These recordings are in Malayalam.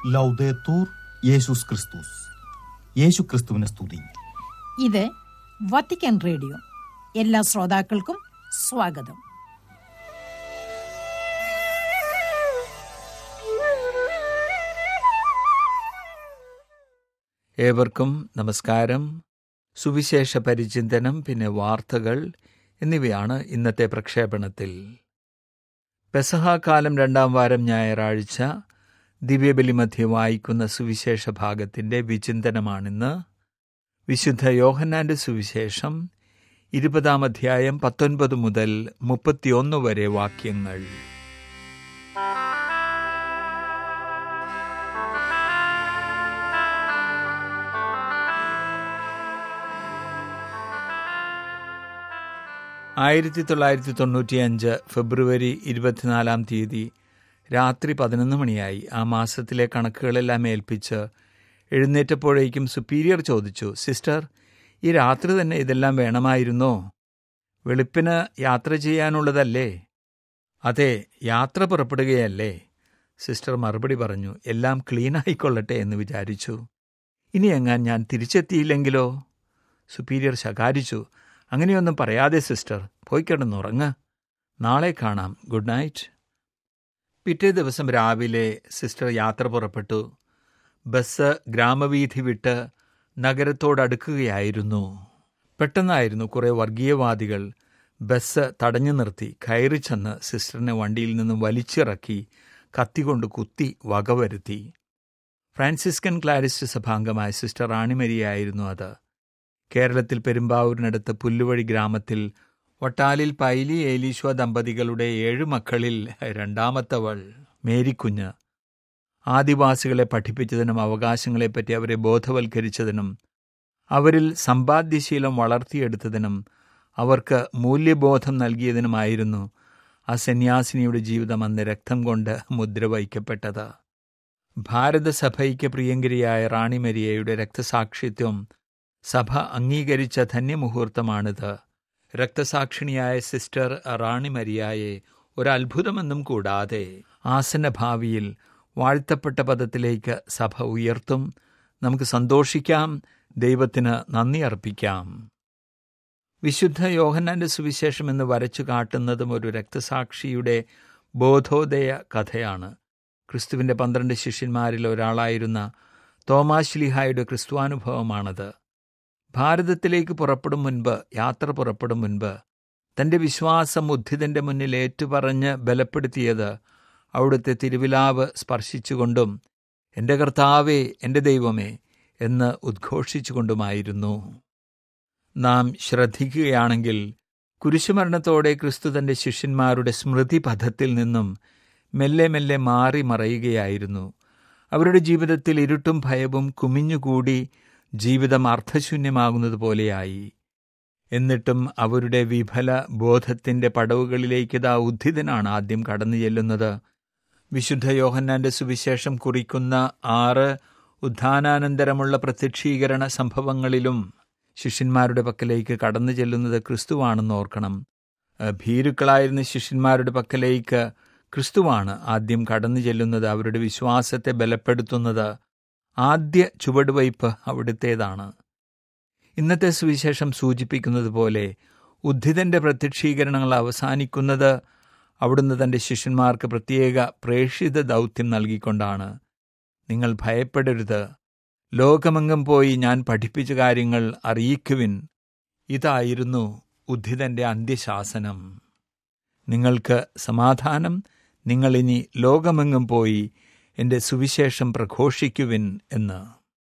ലൗദേത്തൂർ യേശുസ് ക്രിസ്തുസ് യേശു ക്രിസ്തുവിനെ സ്തുതി ഇത് വത്തിക്കാൻ റേഡിയോ എല്ലാ ശ്രോതാക്കൾക്കും സ്വാഗതം ഏവർക്കും നമസ്കാരം സുവിശേഷ പരിചിന്തനം പിന്നെ വാർത്തകൾ എന്നിവയാണ് ഇന്നത്തെ പ്രക്ഷേപണത്തിൽ പെസഹാകാലം രണ്ടാം വാരം ഞായറാഴ്ച ദിവ്യബലി മധ്യ വായിക്കുന്ന സുവിശേഷ ഭാഗത്തിന്റെ വിചിന്തനമാണിന്ന് വിശുദ്ധ യോഹന്നാന്റെ സുവിശേഷം ഇരുപതാം അധ്യായം പത്തൊൻപത് മുതൽ മുപ്പത്തിയൊന്ന് വരെ വാക്യങ്ങൾ ആയിരത്തി തൊള്ളായിരത്തി തൊണ്ണൂറ്റിയഞ്ച് ഫെബ്രുവരി ഇരുപത്തിനാലാം തീയതി രാത്രി പതിനൊന്ന് മണിയായി ആ മാസത്തിലെ കണക്കുകളെല്ലാം ഏൽപ്പിച്ച് എഴുന്നേറ്റപ്പോഴേക്കും സുപ്പീരിയർ ചോദിച്ചു സിസ്റ്റർ ഈ രാത്രി തന്നെ ഇതെല്ലാം വേണമായിരുന്നോ വെളുപ്പിന് യാത്ര ചെയ്യാനുള്ളതല്ലേ അതെ യാത്ര പുറപ്പെടുകയല്ലേ സിസ്റ്റർ മറുപടി പറഞ്ഞു എല്ലാം ക്ലീൻ ആയിക്കൊള്ളട്ടെ എന്ന് വിചാരിച്ചു ഇനി എങ്ങാൻ ഞാൻ തിരിച്ചെത്തിയില്ലെങ്കിലോ സുപ്പീരിയർ ശകാരിച്ചു അങ്ങനെയൊന്നും പറയാതെ സിസ്റ്റർ പോയി കിടന്നുറങ്ങ നാളെ കാണാം ഗുഡ് നൈറ്റ് പിറ്റേ ദിവസം രാവിലെ സിസ്റ്റർ യാത്ര പുറപ്പെട്ടു ബസ് ഗ്രാമവീഥി വിട്ട് നഗരത്തോടടുക്കുകയായിരുന്നു പെട്ടെന്നായിരുന്നു കുറെ വർഗീയവാദികൾ ബസ് തടഞ്ഞു നിർത്തി കയറി ചെന്ന് സിസ്റ്ററിനെ വണ്ടിയിൽ നിന്നും വലിച്ചിറക്കി കത്തികൊണ്ട് കുത്തി വകവരുത്തി ഫ്രാൻസിസ്കൻ ക്ലാരിസ്റ്റ് സഭാംഗമായ സിസ്റ്റർ റാണിമരിയായിരുന്നു അത് കേരളത്തിൽ പെരുമ്പാവൂരിനടുത്ത് പുല്ലുവഴി ഗ്രാമത്തിൽ വട്ടാലിൽ പൈലി ഏലീശ്വ ദമ്പതികളുടെ ഏഴു മക്കളിൽ രണ്ടാമത്തവൾ മേരിക്കുഞ്ഞ് ആദിവാസികളെ പഠിപ്പിച്ചതിനും അവകാശങ്ങളെപ്പറ്റി അവരെ ബോധവൽക്കരിച്ചതിനും അവരിൽ സമ്പാദ്യശീലം വളർത്തിയെടുത്തതിനും അവർക്ക് മൂല്യബോധം നൽകിയതിനുമായിരുന്നു ആ സന്യാസിനിയുടെ ജീവിതം അന്ന് രക്തം കൊണ്ട് മുദ്ര വയ്ക്കപ്പെട്ടത് ഭാരതസഭയ്ക്ക് പ്രിയങ്കരിയായ റാണി മരിയയുടെ രക്തസാക്ഷിത്വം സഭ അംഗീകരിച്ച ധന്യമുഹൂർത്തമാണിത് രക്തസാക്ഷിണിയായ സിസ്റ്റർ റാണി മരിയായെ ഒരത്ഭുതമെന്നും കൂടാതെ ആസന്ന ഭാവിയിൽ വാഴ്ത്തപ്പെട്ട പദത്തിലേക്ക് സഭ ഉയർത്തും നമുക്ക് സന്തോഷിക്കാം ദൈവത്തിന് നന്ദി അർപ്പിക്കാം വിശുദ്ധ യോഹന്നാന്റെ സുവിശേഷം എന്ന് വരച്ചു കാട്ടുന്നതും ഒരു രക്തസാക്ഷിയുടെ ബോധോദയ കഥയാണ് ക്രിസ്തുവിന്റെ പന്ത്രണ്ട് ശിഷ്യന്മാരിൽ ഒരാളായിരുന്ന തോമാശ്ലിഹായുടെ ക്രിസ്തുവാനുഭവമാണത് ഭാരതത്തിലേക്ക് പുറപ്പെടും മുൻപ് യാത്ര പുറപ്പെടും മുൻപ് തന്റെ വിശ്വാസം ഉദ്ധിതന്റെ മുന്നിൽ ഏറ്റുപറഞ്ഞ് ബലപ്പെടുത്തിയത് അവിടുത്തെ തിരുവിലാവ് സ്പർശിച്ചുകൊണ്ടും എന്റെ കർത്താവേ എന്റെ ദൈവമേ എന്ന് ഉദ്ഘോഷിച്ചുകൊണ്ടുമായിരുന്നു നാം ശ്രദ്ധിക്കുകയാണെങ്കിൽ കുരിശുമരണത്തോടെ ക്രിസ്തു തന്റെ ശിഷ്യന്മാരുടെ സ്മൃതിപഥത്തിൽ നിന്നും മെല്ലെ മെല്ലെ മാറി മറയുകയായിരുന്നു അവരുടെ ജീവിതത്തിൽ ഇരുട്ടും ഭയവും കുമിഞ്ഞുകൂടി ജീവിതം അർത്ഥശൂന്യമാകുന്നത് പോലെയായി എന്നിട്ടും അവരുടെ വിഫല ബോധത്തിന്റെ പടവുകളിലേക്ക് ഇതാ ഉദ്ധിതനാണ് ആദ്യം കടന്നു ചെല്ലുന്നത് വിശുദ്ധ യോഹന്നാന്റെ സുവിശേഷം കുറിക്കുന്ന ആറ് ഉത്ഥാനാനന്തരമുള്ള പ്രത്യക്ഷീകരണ സംഭവങ്ങളിലും ശിഷ്യന്മാരുടെ പക്കലേക്ക് കടന്നു ചെല്ലുന്നത് ക്രിസ്തുവാണെന്ന് ഓർക്കണം ഭീരുക്കളായിരുന്ന ശിഷ്യന്മാരുടെ പക്കലേക്ക് ക്രിസ്തുവാണ് ആദ്യം കടന്നു ചെല്ലുന്നത് അവരുടെ വിശ്വാസത്തെ ബലപ്പെടുത്തുന്നത് ആദ്യ ചുവടുവയ്പ് അവിടുത്തേതാണ് ഇന്നത്തെ സുവിശേഷം സൂചിപ്പിക്കുന്നത് പോലെ ഉദ്ധിതന്റെ പ്രത്യക്ഷീകരണങ്ങൾ അവസാനിക്കുന്നത് അവിടുന്ന് തന്റെ ശിഷ്യന്മാർക്ക് പ്രത്യേക പ്രേക്ഷിത ദൗത്യം നൽകിക്കൊണ്ടാണ് നിങ്ങൾ ഭയപ്പെടരുത് ലോകമെങ്ങും പോയി ഞാൻ പഠിപ്പിച്ച കാര്യങ്ങൾ അറിയിക്കുവിൻ ഇതായിരുന്നു ഉദ്ധിതന്റെ അന്ത്യശാസനം നിങ്ങൾക്ക് സമാധാനം നിങ്ങളിനി ലോകമെങ്ങും പോയി എന്റെ സുവിശേഷം പ്രഘോഷിക്കുവിൻ എന്ന്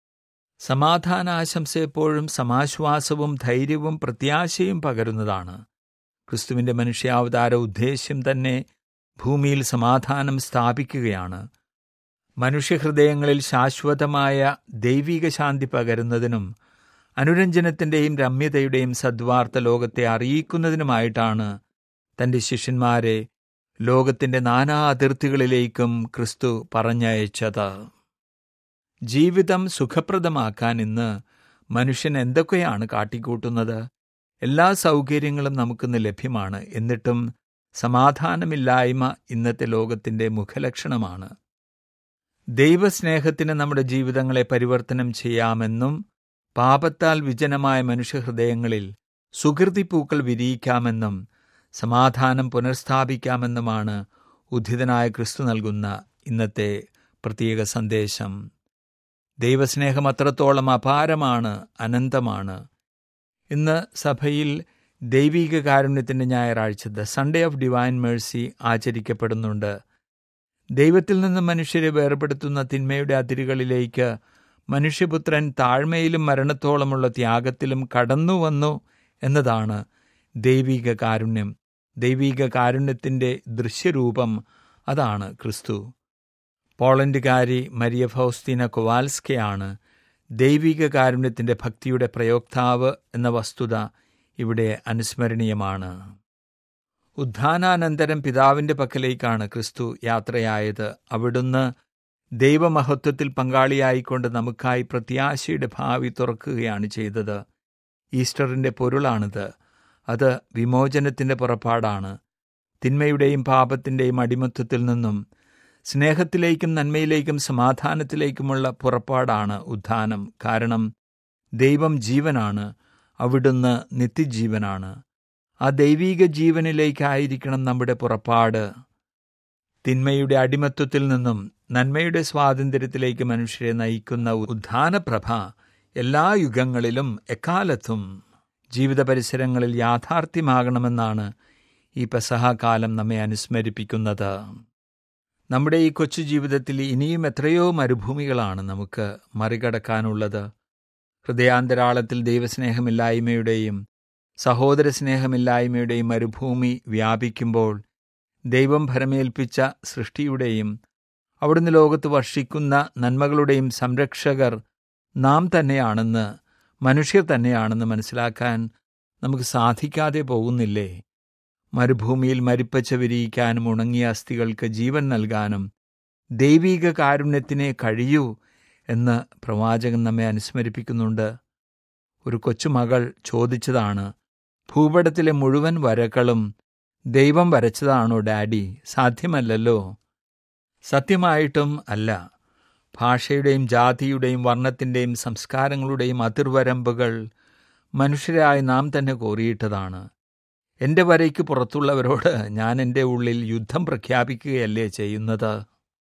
സമാധാനാശംസ എപ്പോഴും സമാശ്വാസവും ധൈര്യവും പ്രത്യാശയും പകരുന്നതാണ് ക്രിസ്തുവിന്റെ മനുഷ്യാവതാര ഉദ്ദേശ്യം തന്നെ ഭൂമിയിൽ സമാധാനം സ്ഥാപിക്കുകയാണ് മനുഷ്യഹൃദയങ്ങളിൽ ശാശ്വതമായ ദൈവിക ശാന്തി പകരുന്നതിനും അനുരഞ്ജനത്തിന്റെയും രമ്യതയുടെയും സദ്വാർത്ത ലോകത്തെ അറിയിക്കുന്നതിനുമായിട്ടാണ് തന്റെ ശിഷ്യന്മാരെ ലോകത്തിന്റെ നാനാ അതിർത്തികളിലേക്കും ക്രിസ്തു പറഞ്ഞയച്ചത് ജീവിതം സുഖപ്രദമാക്കാൻ ഇന്ന് മനുഷ്യൻ എന്തൊക്കെയാണ് കാട്ടിക്കൂട്ടുന്നത് എല്ലാ സൗകര്യങ്ങളും നമുക്കിന്ന് ലഭ്യമാണ് എന്നിട്ടും സമാധാനമില്ലായ്മ ഇന്നത്തെ ലോകത്തിന്റെ മുഖലക്ഷണമാണ് ദൈവസ്നേഹത്തിന് നമ്മുടെ ജീവിതങ്ങളെ പരിവർത്തനം ചെയ്യാമെന്നും പാപത്താൽ വിജനമായ മനുഷ്യഹൃദയങ്ങളിൽ സുഹൃതിപ്പൂക്കൾ വിരിയിക്കാമെന്നും സമാധാനം പുനഃസ്ഥാപിക്കാമെന്നുമാണ് ഉദ്ധിതനായ ക്രിസ്തു നൽകുന്ന ഇന്നത്തെ പ്രത്യേക സന്ദേശം ദൈവസ്നേഹം അത്രത്തോളം അപാരമാണ് അനന്തമാണ് ഇന്ന് സഭയിൽ ദൈവിക കാരുണ്യത്തിൻ്റെ ഞായറാഴ്ച the Sunday of divine mercy ആചരിക്കപ്പെടുന്നുണ്ട് ദൈവത്തിൽ നിന്ന് മനുഷ്യരെ വേർപെടുത്തുന്ന തിന്മയുടെ അതിരുകളിലേക്ക് മനുഷ്യപുത്രൻ താഴ്മയിലും മരണത്തോളമുള്ള ത്യാഗത്തിലും കടന്നു വന്നു എന്നതാണ് ദൈവിക കാരുണ്യം ദൈവിക കാരുണ്യത്തിൻ്റെ ദൃശ്യരൂപം അതാണ് ക്രിസ്തു പോളണ്ടുകാരി മരിയ ഫൗസ്തീന കൊവാൽസ്കയാണ് ദൈവിക കാരുണ്യത്തിൻ്റെ ഭക്തിയുടെ പ്രയോക്താവ് എന്ന വസ്തുത ഇവിടെ അനുസ്മരണീയമാണ് ഉദ്ധാനാനന്തരം പിതാവിൻ്റെ പക്കലേക്കാണ് ക്രിസ്തു യാത്രയായത് അവിടുന്ന് ദൈവമഹത്വത്തിൽ പങ്കാളിയായിക്കൊണ്ട് നമുക്കായി പ്രത്യാശയുടെ ഭാവി തുറക്കുകയാണ് ചെയ്തത് ഈസ്റ്ററിൻ്റെ പൊരുളാണിത് അത് വിമോചനത്തിൻ്റെ പുറപ്പാടാണ് തിന്മയുടെയും പാപത്തിൻ്റെയും അടിമത്വത്തിൽ നിന്നും സ്നേഹത്തിലേക്കും നന്മയിലേക്കും സമാധാനത്തിലേക്കുമുള്ള പുറപ്പാടാണ് ഉദ്ധാനം കാരണം ദൈവം ജീവനാണ് അവിടുന്ന് നിത്യജീവനാണ് ആ ദൈവീക ജീവനിലേക്കായിരിക്കണം നമ്മുടെ പുറപ്പാട് തിന്മയുടെ അടിമത്വത്തിൽ നിന്നും നന്മയുടെ സ്വാതന്ത്ര്യത്തിലേക്ക് മനുഷ്യരെ നയിക്കുന്ന ഉദ്ധാനപ്രഭ എല്ലാ യുഗങ്ങളിലും എക്കാലത്തും ജീവിത പരിസരങ്ങളിൽ യാഥാർത്ഥ്യമാകണമെന്നാണ് ഈ പെസഹാകാലം നമ്മെ അനുസ്മരിപ്പിക്കുന്നത് നമ്മുടെ ഈ കൊച്ചു ജീവിതത്തിൽ ഇനിയും എത്രയോ മരുഭൂമികളാണ് നമുക്ക് മറികടക്കാനുള്ളത് ഹൃദയാന്തരാളത്തിൽ ദൈവസ്നേഹമില്ലായ്മയുടെയും സഹോദര സ്നേഹമില്ലായ്മയുടെയും മരുഭൂമി വ്യാപിക്കുമ്പോൾ ദൈവം ഭരമേൽപ്പിച്ച സൃഷ്ടിയുടെയും അവിടുന്ന് ലോകത്ത് വർഷിക്കുന്ന നന്മകളുടെയും സംരക്ഷകർ നാം തന്നെയാണെന്ന് മനുഷ്യർ തന്നെയാണെന്ന് മനസ്സിലാക്കാൻ നമുക്ക് സാധിക്കാതെ പോകുന്നില്ലേ മരുഭൂമിയിൽ മരിപ്പച്ച വിരിയിക്കാനും ഉണങ്ങിയ അസ്ഥികൾക്ക് ജീവൻ നൽകാനും ദൈവീക കാരുണ്യത്തിനെ കഴിയൂ എന്ന് പ്രവാചകൻ നമ്മെ അനുസ്മരിപ്പിക്കുന്നുണ്ട് ഒരു കൊച്ചുമകൾ ചോദിച്ചതാണ് ഭൂപടത്തിലെ മുഴുവൻ വരകളും ദൈവം വരച്ചതാണോ ഡാഡി സാധ്യമല്ലല്ലോ സത്യമായിട്ടും അല്ല ഭാഷയുടെയും ജാതിയുടെയും വർണ്ണത്തിൻ്റെയും സംസ്കാരങ്ങളുടെയും അതിർവരമ്പുകൾ മനുഷ്യരായ നാം തന്നെ കോറിയിട്ടതാണ് എൻ്റെ വരയ്ക്ക് പുറത്തുള്ളവരോട് ഞാൻ എൻ്റെ ഉള്ളിൽ യുദ്ധം പ്രഖ്യാപിക്കുകയല്ലേ ചെയ്യുന്നത്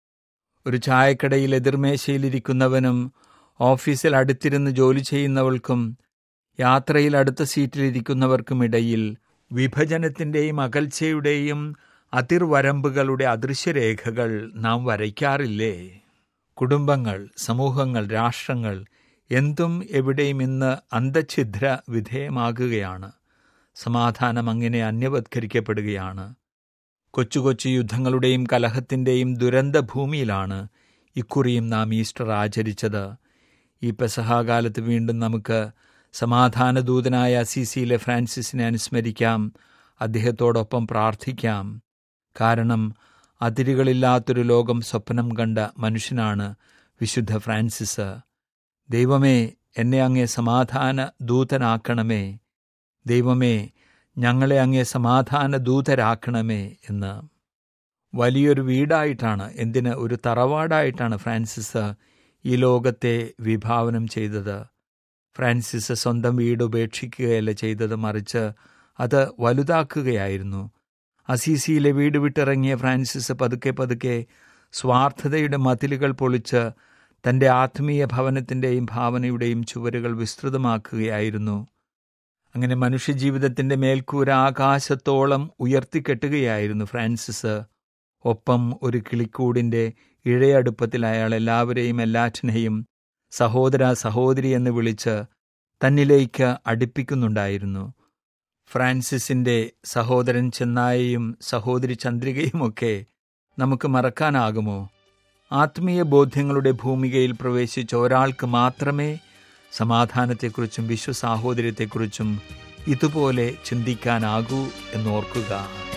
ഒരു ചായക്കടയിൽ എതിർമേശയിലിരിക്കുന്നവനും ഓഫീസിൽ അടുത്തിരുന്ന് ജോലി ചെയ്യുന്നവൾക്കും യാത്രയിൽ അടുത്ത സീറ്റിലിരിക്കുന്നവർക്കുമിടയിൽ വിഭജനത്തിൻ്റെയും അകൽച്ചയുടെയും അതിർവരമ്പുകളുടെ അദൃശ്യരേഖകൾ നാം വരയ്ക്കാറില്ലേ കുടുംബങ്ങൾ സമൂഹങ്ങൾ രാഷ്ട്രങ്ങൾ എന്തും എവിടെയും ഇന്ന് അന്തഛിദ്ര വിധേയമാകുകയാണ് സമാധാനം അങ്ങനെ അന്യവത്കരിക്കപ്പെടുകയാണ് കൊച്ചു കൊച്ചു യുദ്ധങ്ങളുടെയും കലഹത്തിൻ്റെയും ദുരന്ത ഭൂമിയിലാണ് ഇക്കുറിയും നാം ഈസ്റ്റർ ആചരിച്ചത് ഈ പെസഹാകാലത്ത് വീണ്ടും നമുക്ക് സമാധാനദൂതനായ അസീസിയിലെ ഫ്രാൻസിസിനെ അനുസ്മരിക്കാം അദ്ദേഹത്തോടൊപ്പം പ്രാർത്ഥിക്കാം കാരണം അതിരുകളില്ലാത്തൊരു ലോകം സ്വപ്നം കണ്ട മനുഷ്യനാണ് വിശുദ്ധ ഫ്രാൻസിസ് ദൈവമേ എന്നെ അങ്ങേ സമാധാന ദൂതനാക്കണമേ ദൈവമേ ഞങ്ങളെ അങ്ങേ സമാധാന ദൂതരാക്കണമേ എന്ന് വലിയൊരു വീടായിട്ടാണ് എന്തിന് ഒരു തറവാടായിട്ടാണ് ഫ്രാൻസിസ് ഈ ലോകത്തെ വിഭാവനം ചെയ്തത് ഫ്രാൻസിസ് സ്വന്തം വീട് ഉപേക്ഷിക്കുകയല്ല ചെയ്തത് മറിച്ച് അത് വലുതാക്കുകയായിരുന്നു അസീസിയിലെ വീട് വിട്ടിറങ്ങിയ ഫ്രാൻസിസ് പതുക്കെ പതുക്കെ സ്വാർത്ഥതയുടെ മതിലുകൾ പൊളിച്ച് തൻ്റെ ആത്മീയ ഭവനത്തിൻ്റെയും ഭാവനയുടെയും ചുവരുകൾ വിസ്തൃതമാക്കുകയായിരുന്നു അങ്ങനെ മനുഷ്യജീവിതത്തിൻ്റെ മേൽക്കൂര ആകാശത്തോളം ഉയർത്തിക്കെട്ടുകയായിരുന്നു ഫ്രാൻസിസ് ഒപ്പം ഒരു കിളിക്കൂടിൻ്റെ ഇഴയടുപ്പത്തിൽ അയാൾ എല്ലാവരെയും എല്ലാറ്റിനെയും സഹോദര സഹോദരി എന്ന് വിളിച്ച് തന്നിലേക്ക് അടുപ്പിക്കുന്നുണ്ടായിരുന്നു ഫ്രാൻസിസിൻ്റെ സഹോദരൻ ചെന്നായയും സഹോദരി ചന്ദ്രികയുമൊക്കെ നമുക്ക് മറക്കാനാകുമോ ആത്മീയ ബോധ്യങ്ങളുടെ ഭൂമികയിൽ പ്രവേശിച്ച ഒരാൾക്ക് മാത്രമേ സമാധാനത്തെക്കുറിച്ചും വിശ്വസാഹോദര്യത്തെക്കുറിച്ചും ഇതുപോലെ ചിന്തിക്കാനാകൂ എന്നോർക്കുക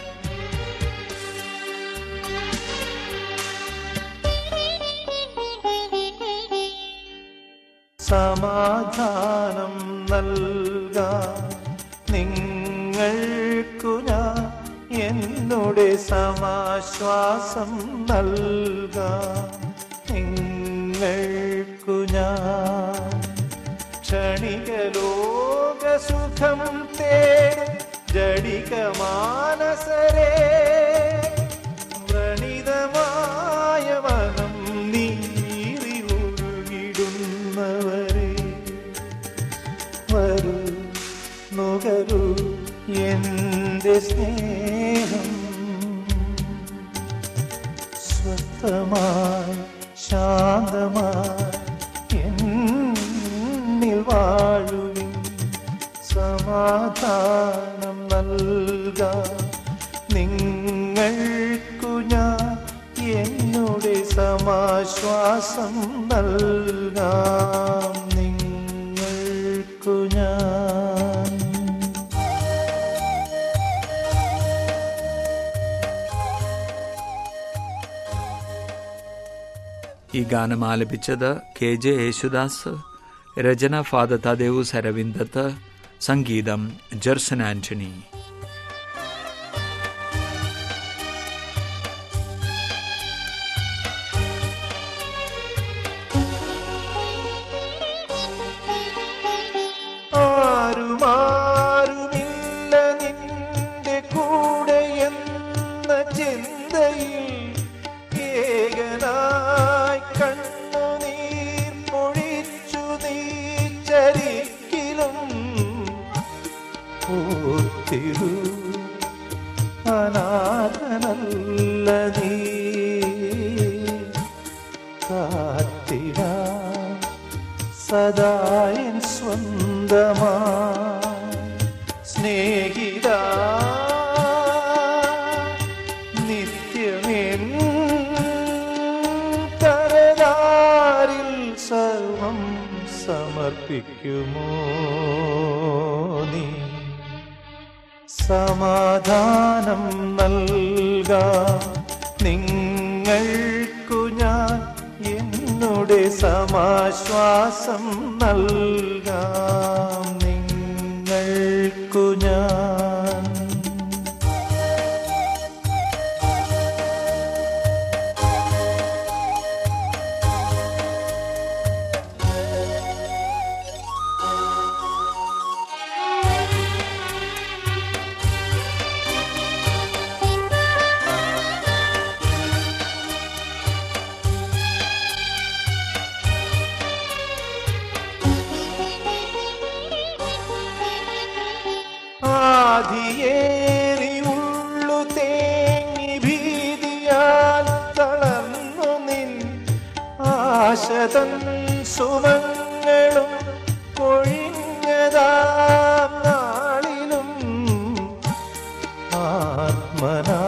സമാധാനം നൽകാൻ നിങ്ങൾക്കു ഞാൻ എന്നുടെ സമാശ്വാസം നൽകാൻ ഞാൻ ക്ഷണികലോകസുഖം തേടും ജടിക മാനസരേ വ്രണിതമായ വനം നീറി ഒഴുകിടുന്നവരെ വരൂ നുകരൂ എന്റെ സ്നേഹം സ്വസ്ഥമായി ശാന്തമായി എന്നിൽ വാഴുവിൻ സമാധാനം നൽകാം നിങ്ങൾക്കു ഞാൻ എന്നുടെ സമാശ്വാസം നൽകാം നിങ്ങൾക്കു ഞാൻ ഈ ഗാനം ആലപിച്ചത് കെ ജെ യേശുദാസ് രചന ഫാദർ തദേവു സരവിന്ദത്ത് സംഗീതം ജെർസൻ ആന്റണി ആരുമാരുമില്ല നിന്റെ കൂടെ എന്ന ചിന്തയിൽ ഏകനായി കണ്ണുനീർ പൊഴിച്ചു നീ ചരിക്കിലും ഓർത്തിരു അനാഥനല്ല നീ കാത്തിടാ സദായൻ സ്വന്തമാ സ്നേഹിത നിത്യമെൻ കരതാരിൽ സർവം സമർപ്പിക്കുമോ നീ സമാധാനം നൽകാ നിങ്ങൾക്കു ഞാൻ എന്നുടെ സമാശ്വാസം നൽകാം നിങ്ങൾക്കു ഞാൻ ആധിയേറി ഉള്ളു തേങ്ങി ഭീതിയാൽ തളർന്നു നിൻ ആശതൻ സുമങ്ങളും കൊഴിഞ്ഞതാം നാളിലും ആത്മനാ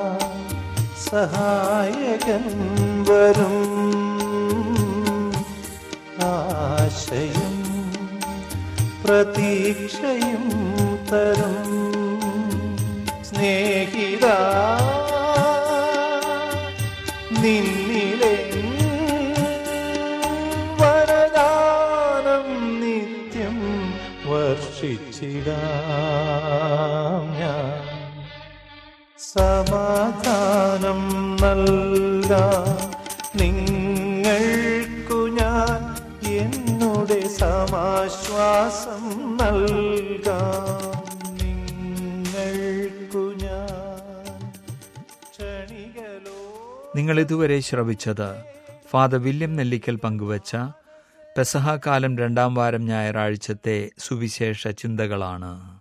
സഹായകൻ വരും ആശയും പ്രതീക്ഷയും തരും സ്നേഹിത നിന്നിലെ വരദാനം നിത്യം വർഷിച്ചിടാം ഞാൻ സമാധാനം നൽകാം നിങ്ങൾക്കു ഞാൻ എന്നുടെ സമാശ്വാസം നൽകാം നിങ്ങൾക്കു ഞാൻ ക്ഷണികലോ നിങ്ങൾ ഇതുവരെ ശ്രവിച്ചത് ഫാദർ വില്യം നെല്ലിക്കൽ പങ്കുവച്ച പെസഹ കാലം രണ്ടാം വാരം ഞായറാഴ്ചത്തെ സുവിശേഷ ചിന്തകളാണ്